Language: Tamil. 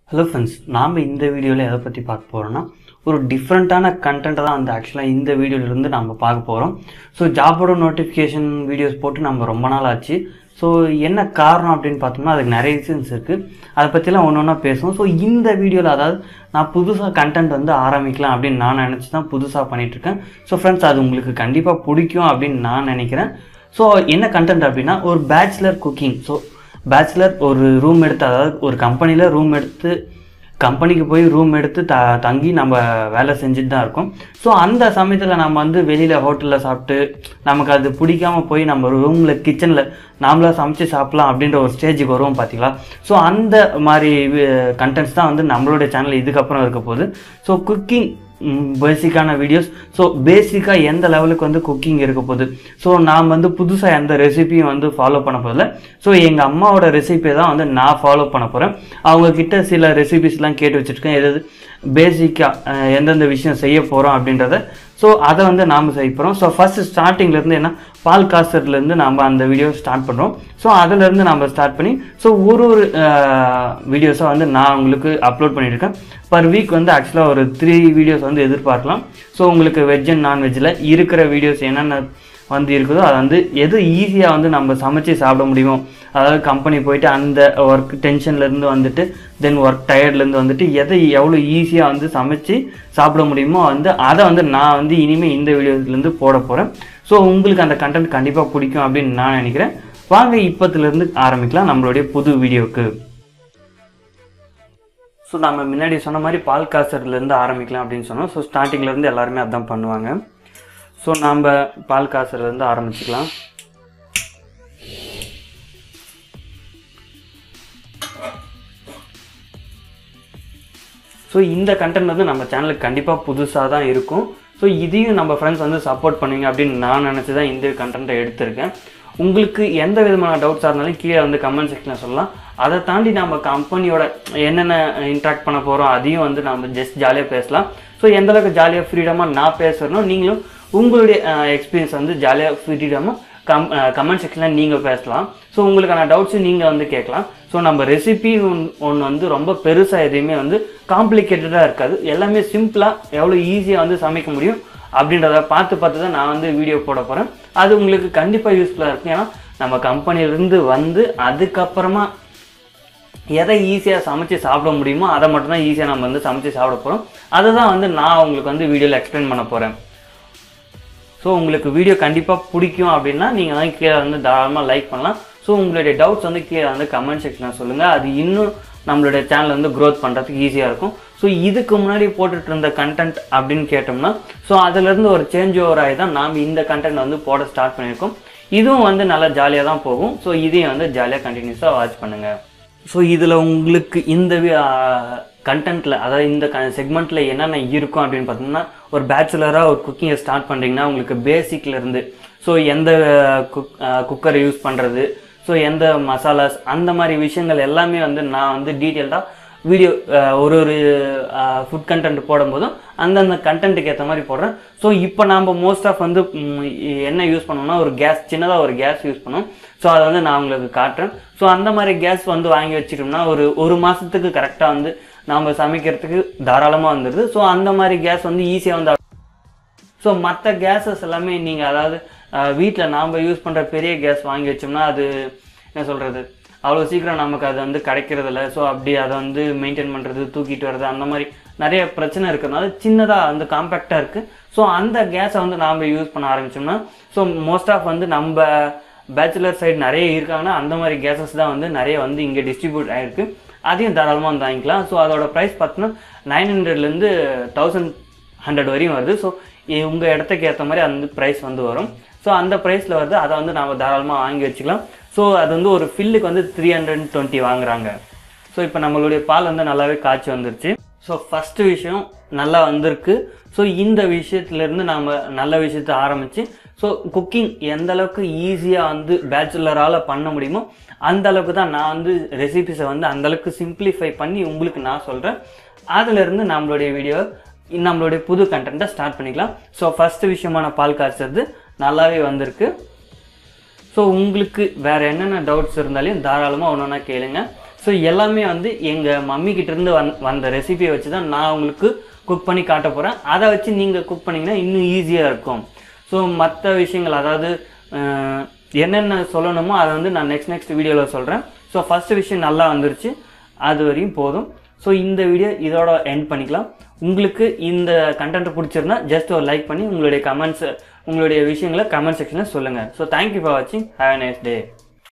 ஹலோ ஃப்ரெண்ட்ஸ் நாம் இந்த வீடியோவில் எதை பற்றி பார்க்க போகிறோம்னா ஒரு டிஃப்ரெண்ட்டான கண்டென்ட்டை தான் வந்து ஆக்சுவலாக இந்த வீடியோலேருந்து நம்ம பார்க்க போகிறோம் ஸோ ஜாபோட நோட்டிஃபிகேஷன் வீடியோஸ் போட்டு நம்ம ரொம்ப நாள் ஆச்சு ஸோ என்ன காரணம் அப்படின்னு பார்த்தோம்னா அதுக்கு நிறைய ரீசன்ஸ் இருக்குது அதை பற்றிலாம் ஒன்று ஒன்றா பேசுவோம் ஸோ இந்த வீடியோவில் அதாவது நான் புதுசாக கண்டென்ட் வந்து ஆரம்பிக்கலாம் அப்படின்னு நான் நினச்சி தான் புதுசாக பண்ணிகிட்ருக்கேன் ஸோ ஃப்ரெண்ட்ஸ் அது உங்களுக்கு கண்டிப்பாக பிடிக்கும் அப்படின்னு நான் நினைக்கிறேன் ஸோ என்ன கண்டென்ட் அப்படின்னா ஒரு பேச்சுலர் குக்கிங் ஸோ பேச்சுலர் ஒரு ரூம் எடுத்து அதாவது ஒரு கம்பெனியில் ரூம் எடுத்து கம்பெனிக்கு போய் ரூம் எடுத்து த தங்கி நம்ம வேலை செஞ்சுட்டு தான் இருக்கோம் ஸோ அந்த சமயத்தில் நம்ம வந்து வெளியில் ஹோட்டலில் சாப்பிட்டு நமக்கு அது பிடிக்காம போய் நம்ம ரூமில் கிச்சனில் நாமளா சமைச்சு சாப்பிட்லாம் அப்படின்ற ஒரு ஸ்டேஜுக்கு வருவோம் பார்த்தீங்களா ஸோ அந்த மாதிரி கண்டென்ட்ஸ் தான் வந்து நம்மளுடைய சேனல் இதுக்கப்புறம் இருக்க போகுது ஸோ குக்கிங் பேசிக்கான வீடியோஸ் ஸோ பேசிக்காக எந்த லெவலுக்கு வந்து குக்கிங் இருக்க போகுது ஸோ நான் வந்து புதுசாக எந்த ரெசிபியும் வந்து ஃபாலோ பண்ண போதில்ல ஸோ எங்கள் அம்மாவோட ரெசிபியை தான் வந்து நான் ஃபாலோ பண்ண போகிறேன் அவங்கக்கிட்ட சில ரெசிபிஸ்லாம் கேட்டு வச்சுருக்கேன் எது பேசிக்காக எந்தெந்த விஷயம் செய்ய போகிறோம் அப்படின்றத ஸோ அதை வந்து நாம் செய்ய போகிறோம் ஸோ ஃபஸ்ட்டு ஸ்டார்டிங்லேருந்து என்ன பால் காசர்லேருந்து நம்ம அந்த வீடியோ ஸ்டார்ட் பண்ணுறோம் ஸோ அதிலேருந்து நம்ம ஸ்டார்ட் பண்ணி ஸோ ஒரு ஒரு வீடியோஸை வந்து நான் உங்களுக்கு அப்லோட் பண்ணியிருக்கேன் பர் வீக் வந்து ஆக்சுவலாக ஒரு த்ரீ வீடியோஸ் வந்து எதிர்பார்க்கலாம் ஸோ உங்களுக்கு வெஜ் அண்ட் நான்வெஜ்ஜில் இருக்கிற வீடியோஸ் என்னென்ன வந்து இருக்குதோ அதை வந்து எது ஈஸியாக வந்து நம்ம சமைச்சு சாப்பிட முடியுமோ அதாவது கம்பெனி போயிட்டு அந்த ஒர்க் டென்ஷன்லேருந்து வந்துட்டு தென் ஒர்க் டயர்ட்லேருந்து வந்துட்டு எதை எவ்வளோ ஈஸியாக வந்து சமைச்சு சாப்பிட முடியுமோ வந்து அதை வந்து நான் வந்து இனிமேல் இந்த வீடியோஸ்லேருந்து போட போகிறேன் ஸோ உங்களுக்கு அந்த கண்டென்ட் கண்டிப்பாக பிடிக்கும் அப்படின்னு நான் நினைக்கிறேன் வாங்க இப்போத்துலேருந்து ஆரம்பிக்கலாம் நம்மளுடைய புது வீடியோவுக்கு ஸோ நம்ம முன்னாடி சொன்ன மாதிரி பால் காசர்லேருந்து ஆரம்பிக்கலாம் அப்படின்னு சொன்னோம் ஸோ ஸ்டார்டிங்லேருந்து எல்லாருமே அதான் பண்ணுவாங்க ஸோ நாம் பால் காசுலேருந்து ஆரம்பிச்சுக்கலாம் ஸோ இந்த கண்டென்ட் வந்து நம்ம சேனலுக்கு கண்டிப்பாக புதுசாக தான் இருக்கும் ஸோ இதையும் நம்ம ஃப்ரெண்ட்ஸ் வந்து சப்போர்ட் பண்ணுவீங்க அப்படின்னு நான் நினச்சி தான் இந்த கண்டென்ட்டை எடுத்திருக்கேன் உங்களுக்கு எந்த விதமான டவுட்ஸாக இருந்தாலும் கீழே வந்து கமெண்ட் செக்ஷனில் சொல்லலாம் அதை தாண்டி நம்ம கம்பெனியோட என்னென்ன இன்ட்ராக்ட் பண்ண போகிறோம் அதையும் வந்து நம்ம ஜஸ்ட் ஜாலியாக பேசலாம் ஸோ எந்தளவுக்கு ஜாலியாக ஃப்ரீடமாக நான் பேசுகிறனோ நீங்களும் உங்களுடைய எக்ஸ்பீரியன்ஸ் வந்து ஜாலியாக ஃப்ரீடமாக கம் கமெண்ட் செக்ஷனில் நீங்கள் பேசலாம் ஸோ உங்களுக்கான டவுட்ஸும் நீங்கள் வந்து கேட்கலாம் ஸோ நம்ம ரெசிபி ஒன்று வந்து ரொம்ப பெருசாக எதையுமே வந்து காம்ப்ளிகேட்டடாக இருக்காது எல்லாமே சிம்பிளாக எவ்வளோ ஈஸியாக வந்து சமைக்க முடியும் அப்படின்றத பார்த்து பார்த்து தான் நான் வந்து வீடியோ போட போகிறேன் அது உங்களுக்கு கண்டிப்பாக யூஸ்ஃபுல்லாக இருக்கும் ஏன்னா நம்ம கம்பெனிலேருந்து வந்து அதுக்கப்புறமா எதை ஈஸியாக சமைச்சு சாப்பிட முடியுமோ அதை மட்டும் தான் ஈஸியாக நம்ம வந்து சமைச்சு சாப்பிட போகிறோம் அதை தான் வந்து நான் உங்களுக்கு வந்து வீடியோவில் எக்ஸ்பிளைன் பண்ண போகிறேன் ஸோ உங்களுக்கு வீடியோ கண்டிப்பாக பிடிக்கும் அப்படின்னா நீங்கள் வந்து கீழே வந்து தாராளமாக லைக் பண்ணலாம் ஸோ உங்களுடைய டவுட்ஸ் வந்து கீழே வந்து கமெண்ட் செக்ஷனில் சொல்லுங்கள் அது இன்னும் நம்மளுடைய சேனல் வந்து க்ரோத் பண்ணுறதுக்கு ஈஸியாக இருக்கும் ஸோ இதுக்கு முன்னாடி போட்டுட்டு இருந்த கண்டென்ட் அப்படின்னு கேட்டோம்னா ஸோ அதுலேருந்து ஒரு சேஞ்ச் ஓவர் ஆகி தான் நாம் இந்த கண்டென்ட் வந்து போட ஸ்டார்ட் பண்ணியிருக்கோம் இதுவும் வந்து நல்லா ஜாலியாக தான் போகும் ஸோ இதையும் வந்து ஜாலியாக கண்டினியூஸாக வாட்ச் பண்ணுங்கள் ஸோ இதில் உங்களுக்கு இந்த கண்டென்ட்டில் அதாவது இந்த க செக்மெண்ட்டில் என்னென்ன இருக்கும் அப்படின்னு பார்த்தோம்னா ஒரு பேச்சுலராக ஒரு குக்கிங்கை ஸ்டார்ட் பண்ணுறீங்கன்னா உங்களுக்கு பேசிக்லேருந்து ஸோ எந்த குக் குக்கரை யூஸ் பண்ணுறது ஸோ எந்த மசாலாஸ் அந்த மாதிரி விஷயங்கள் எல்லாமே வந்து நான் வந்து டீட்டெயில்டாக வீடியோ ஒரு ஒரு ஃபுட் கண்டென்ட் போடும்போதும் அந்தந்த கண்டென்ட்டுக்கு ஏற்ற மாதிரி போடுறேன் ஸோ இப்போ நாம் மோஸ்ட் ஆஃப் வந்து என்ன யூஸ் பண்ணோம்னா ஒரு கேஸ் சின்னதாக ஒரு கேஸ் யூஸ் பண்ணோம் ஸோ அதை வந்து நான் உங்களுக்கு காட்டுறேன் ஸோ அந்த மாதிரி கேஸ் வந்து வாங்கி வச்சுட்டோம்னா ஒரு ஒரு மாதத்துக்கு கரெக்டாக வந்து நாம் சமைக்கிறதுக்கு தாராளமாக வந்துடுது ஸோ அந்த மாதிரி கேஸ் வந்து ஈஸியாக வந்து ஸோ மற்ற கேஸஸ் எல்லாமே நீங்கள் அதாவது வீட்டில் நாம் யூஸ் பண்ணுற பெரிய கேஸ் வாங்கி வச்சோம்னா அது என்ன சொல்கிறது அவ்வளோ சீக்கிரம் நமக்கு அது வந்து கிடைக்கிறதில்ல ஸோ அப்படி அதை வந்து மெயின்டைன் பண்ணுறது தூக்கிட்டு வர்றது அந்த மாதிரி நிறைய பிரச்சனை இருக்கிறதுனால சின்னதாக வந்து காம்பேக்டாக இருக்குது ஸோ அந்த கேஸை வந்து நாம் யூஸ் பண்ண ஆரம்பித்தோம்னா ஸோ மோஸ்ட் ஆஃப் வந்து நம்ம பேச்சுலர் சைடு நிறைய இருக்காங்கன்னா அந்த மாதிரி கேஸஸ் தான் வந்து நிறைய வந்து இங்கே டிஸ்ட்ரிபியூட் ஆகிருக்கு அதையும் தாராளமாக வந்து வாங்கிக்கலாம் ஸோ அதோட ப்ரைஸ் பார்த்தோன்னா நைன் ஹண்ட்ரட்லேருந்து தௌசண்ட் ஹண்ட்ரட் வரையும் வருது ஸோ உங்கள் இடத்துக்கு ஏற்ற மாதிரி அந்த ப்ரைஸ் வந்து வரும் ஸோ அந்த ப்ரைஸில் வருது அதை வந்து நாம் தாராளமாக வாங்கி வச்சுக்கலாம் ஸோ அது வந்து ஒரு ஃபில்லுக்கு வந்து த்ரீ ஹண்ட்ரட் டுவெண்ட்டி வாங்குறாங்க ஸோ இப்போ நம்மளுடைய பால் வந்து நல்லாவே காய்ச்சி வந்துருச்சு ஸோ ஃபஸ்ட்டு விஷயம் நல்லா வந்திருக்கு ஸோ இந்த விஷயத்துலேருந்து நாம் நல்ல விஷயத்த ஆரம்பித்து ஸோ குக்கிங் எந்த அளவுக்கு ஈஸியாக வந்து பேச்சுலரால் பண்ண முடியுமோ அந்த அளவுக்கு தான் நான் வந்து ரெசிபிஸை வந்து அந்தளவுக்கு சிம்பிளிஃபை பண்ணி உங்களுக்கு நான் சொல்கிறேன் அதிலிருந்து நம்மளுடைய வீடியோ நம்மளுடைய புது கண்டென்ட்டை ஸ்டார்ட் பண்ணிக்கலாம் ஸோ ஃபஸ்ட்டு விஷயமான பால் காய்ச்சது நல்லாவே வந்திருக்கு ஸோ உங்களுக்கு வேறு என்னென்ன டவுட்ஸ் இருந்தாலும் தாராளமாக ஒன்று ஒன்றா கேளுங்க ஸோ ஸோ எல்லாமே வந்து எங்கள் மம்மி கிட்டேருந்து வந் வந்த ரெசிபியை வச்சு தான் நான் உங்களுக்கு குக் பண்ணி காட்ட போகிறேன் அதை வச்சு நீங்கள் குக் பண்ணிங்கன்னா இன்னும் ஈஸியாக இருக்கும் ஸோ மற்ற விஷயங்கள் அதாவது அஹ், என்னென்ன சொல்லணுமோ அதை வந்து நான் நெக்ஸ்ட் நெக்ஸ்ட் வீடியோவில் சொல்கிறேன் ஸோ ஃபஸ்ட்டு விஷயம் நல்லா வந்துருச்சு அது வரையும் போதும் ஸோ இந்த வீடியோ இதோட எண்ட் பண்ணிக்கலாம் உங்களுக்கு இந்த கண்டென்ட் பிடிச்சிருந்தா ஜஸ்ட் ஒரு லைக் பண்ணி உங்களுடைய கமெண்ட்ஸ் உங்களுடைய விஷயங்களை கமெண்ட் செக்ஷனில் சொல்லுங்கள் ஸோ தேங்க்யூ ஃபார் வாட்சிங் ஹேவ் a நைஸ் டே